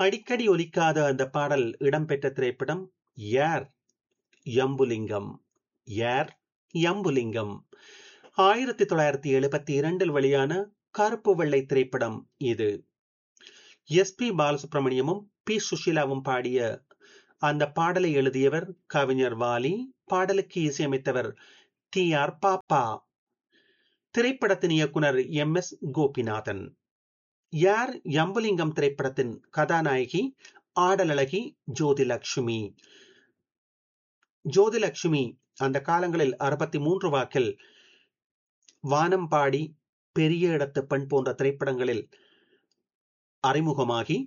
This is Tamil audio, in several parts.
அடிக்கடி ஒலிக்காத அந்த பாடல் இடம்பெற்ற திரைப்படம் யார் யம்புலிங்கம் யார் யம்புலிங்கம் ஆயிரத்தி தொள்ளாயிரத்தி எழுபத்தி இரண்டில் வெளியான கருப்பு வெள்ளை திரைப்படம் இது எஸ் பி பாலசுப்ரமணியமும் பி சுஷீலாவும் பாடிய அந்த பாடலை எழுதியவர் கவிஞர் வாலி பாடலுக்கு இசையமைத்தவர் டி ஆர் பாப்பா திரைப்படத்தின் இயக்குனர் எம் எஸ் கோபிநாதன் யார் யம்புலிங்கம் திரைப்படத்தின் கதாநாயகி ஆடலழகி ஜோதிலட்சுமி ஜோதிலட்சுமி அந்த காலங்களில் அறுபத்தி மூன்று வாக்கில் வானம் பாடி பெரிய இடத்து பெண் போன்ற திரைப்படங்களில் அறிமுகமாகி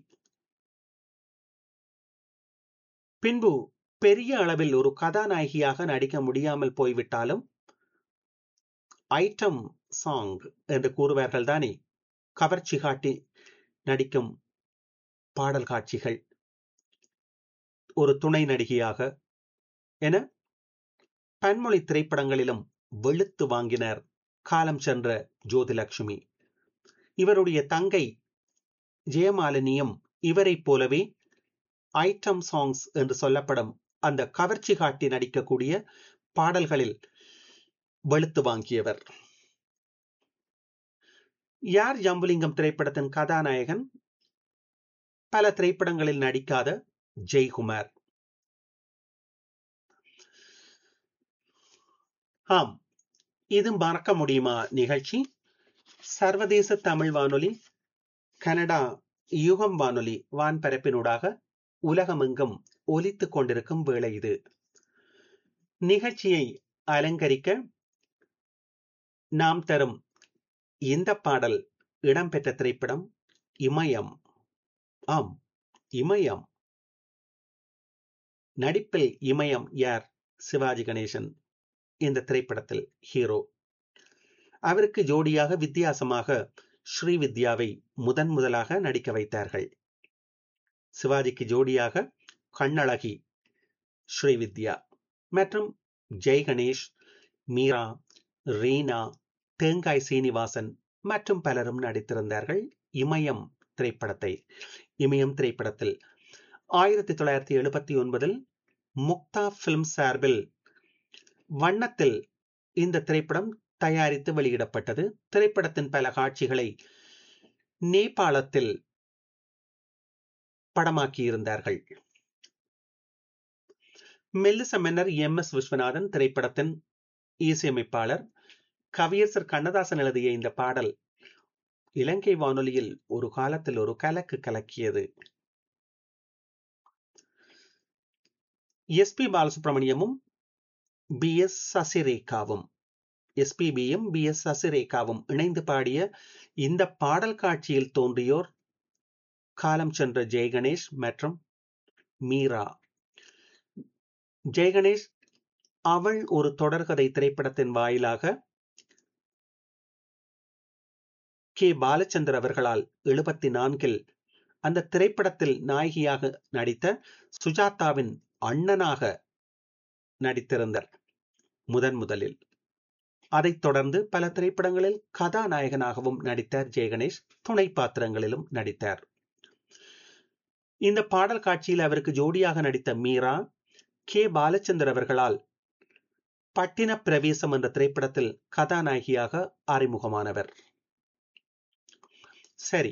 பின்பு பெரிய அளவில் ஒரு கதாநாயகியாக நடிக்க முடியாமல் போய்விட்டாலும் ஐட்டம் சாங் என்று கூறுவார்கள் தானே கவர்ச்சி காட்டி நடிக்கும் பாடல் காட்சிகள் ஒரு துணை நடிகையாக என பன்மொழி திரைப்படங்களிலும் வெளுத்து வாங்கினர் காலம் சென்ற ஜோதிலட்சுமி இவருடைய தங்கை ஜெயமாலினியும் இவரைப் போலவே ஐட்டம் சாங்ஸ் என்று சொல்லப்படும் அந்த கவர்ச்சி காட்டி நடிக்கக்கூடிய பாடல்களில் வெளுத்து வாங்கியவர் யார் ஜம்புலிங்கம் திரைப்படத்தின் கதாநாயகன் பல திரைப்படங்களில் நடிக்காத ஜெய்குமார் ஆம் இது மறக்க முடியுமா நிகழ்ச்சி சர்வதேச தமிழ் வானொலி கனடா யுகம் வானொலி வான்பரப்பினூடாக உலகமெங்கும் ஒலித்துக் கொண்டிருக்கும் வேளை இது நிகழ்ச்சியை அலங்கரிக்க நாம் தரும் இந்த பாடல் இடம்பெற்ற திரைப்படம் இமயம் ஆம் இமயம் நடிப்பில் இமயம் யார் சிவாஜி கணேசன் இந்த திரைப்படத்தில் ஹீரோ அவருக்கு ஜோடியாக வித்தியாசமாக ஸ்ரீவித்யாவை முதன் முதலாக நடிக்க வைத்தார்கள் சிவாஜிக்கு ஜோடியாக கண்ணழகி ஸ்ரீவித்யா மற்றும் ஜெய் கணேஷ் மீரா ரீனா தேங்காய் சீனிவாசன் மற்றும் பலரும் நடித்திருந்தார்கள் இமயம் திரைப்படத்தை இமயம் திரைப்படத்தில் ஆயிரத்தி தொள்ளாயிரத்தி எழுபத்தி ஒன்பதில் முக்தா பிலிம் சார்பில் வண்ணத்தில் இந்த திரைப்படம் தயாரித்து வெளியிடப்பட்டது திரைப்படத்தின் பல காட்சிகளை நேபாளத்தில் படமாக்கியிருந்தார்கள் மெல்லிச மன்னர் எம் எஸ் விஸ்வநாதன் திரைப்படத்தின் இசையமைப்பாளர் கவியரசர் கண்ணதாசன் எழுதிய இந்த பாடல் இலங்கை வானொலியில் ஒரு காலத்தில் ஒரு கலக்கு கலக்கியது எஸ் பி பாலசுப்ரமணியமும் பி எஸ் சசிரேகாவும் எஸ்பிபியும் பி எஸ் சசிரேகாவும் இணைந்து பாடிய இந்த பாடல் காட்சியில் தோன்றியோர் காலம் சென்ற ஜெயகணேஷ் மற்றும் மீரா ஜெயகணேஷ் அவள் ஒரு தொடர்கதை திரைப்படத்தின் வாயிலாக கே பாலச்சந்தர் அவர்களால் எழுபத்தி நான்கில் அந்த திரைப்படத்தில் நாயகியாக நடித்த சுஜாதாவின் அண்ணனாக நடித்திருந்தார் முதன் முதலில் அதைத் தொடர்ந்து பல திரைப்படங்களில் கதாநாயகனாகவும் நடித்தார் ஜெயகணேஷ் துணை பாத்திரங்களிலும் நடித்தார் இந்த பாடல் காட்சியில் அவருக்கு ஜோடியாக நடித்த மீரா கே பாலச்சந்தர் அவர்களால் பட்டின பிரவேசம் என்ற திரைப்படத்தில் கதாநாயகியாக அறிமுகமானவர் சரி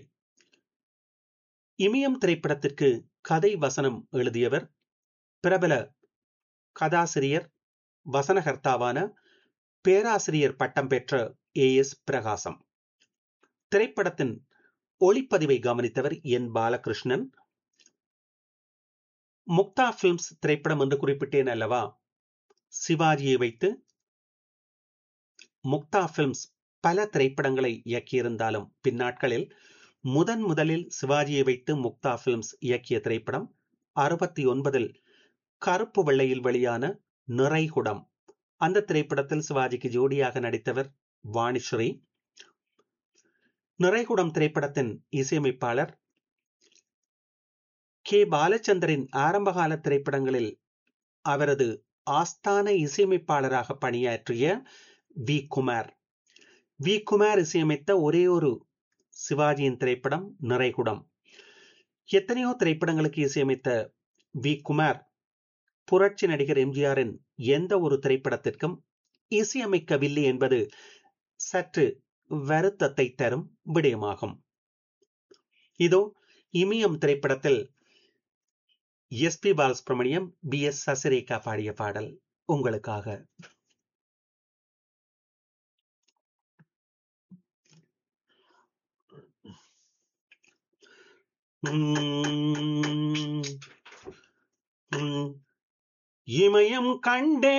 இமயம் திரைப்படத்திற்கு கதை வசனம் எழுதியவர் பிரபல கதாசிரியர் வசனகர்த்தாவான பேராசிரியர் பட்டம் பெற்ற ஏ எஸ் பிரகாசம் திரைப்படத்தின் ஒளிப்பதிவை கவனித்தவர் என் பாலகிருஷ்ணன் முக்தா பிலிம்ஸ் திரைப்படம் என்று குறிப்பிட்டேன் அல்லவா சிவாஜியை வைத்து முக்தா பிலிம்ஸ் பல திரைப்படங்களை இயக்கியிருந்தாலும் பின்னாட்களில் முதன் முதலில் சிவாஜியை வைத்து முக்தா பிலிம்ஸ் இயக்கிய திரைப்படம் அறுபத்தி ஒன்பதில் கருப்பு வெள்ளையில் வெளியான நிறைகுடம் அந்த திரைப்படத்தில் சிவாஜிக்கு ஜோடியாக நடித்தவர் வாணிஸ்ரீ நிறைகுடம் திரைப்படத்தின் இசையமைப்பாளர் கே பாலச்சந்தரின் ஆரம்பகால திரைப்படங்களில் அவரது ஆஸ்தான இசையமைப்பாளராக பணியாற்றிய வி குமார் வி குமார் இசையமைத்த ஒரே ஒரு சிவாஜியின் திரைப்படம் நிறைகுடம் எத்தனையோ திரைப்படங்களுக்கு இசையமைத்த வி குமார் புரட்சி நடிகர் எம்ஜிஆரின் எந்த ஒரு திரைப்படத்திற்கும் இசையமைக்கவில்லை என்பது சற்று வருத்தத்தை தரும் விடயமாகும் இதோ இமயம் திரைப்படத்தில் S P Balasubramaniam P S Sasirekha பாடிய பாடல் உங்களுக்காக இமயம் கண்டே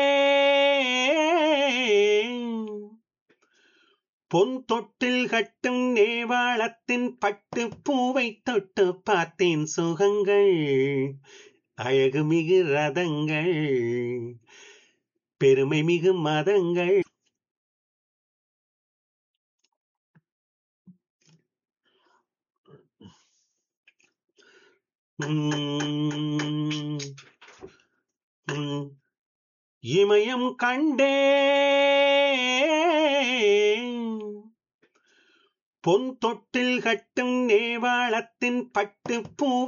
பொன் தொட்டில் கட்டும் நேவாளத்தின் பட்டு பூவை தொட்டு பார்த்தேன் சுகங்கள் அழகு மிகு ரதங்கள் பெருமை மிகு மதங்கள் இமயம் கண்டே பொன் தொட்டில் கட்டும் நேவாளத்தின் பட்டு பூ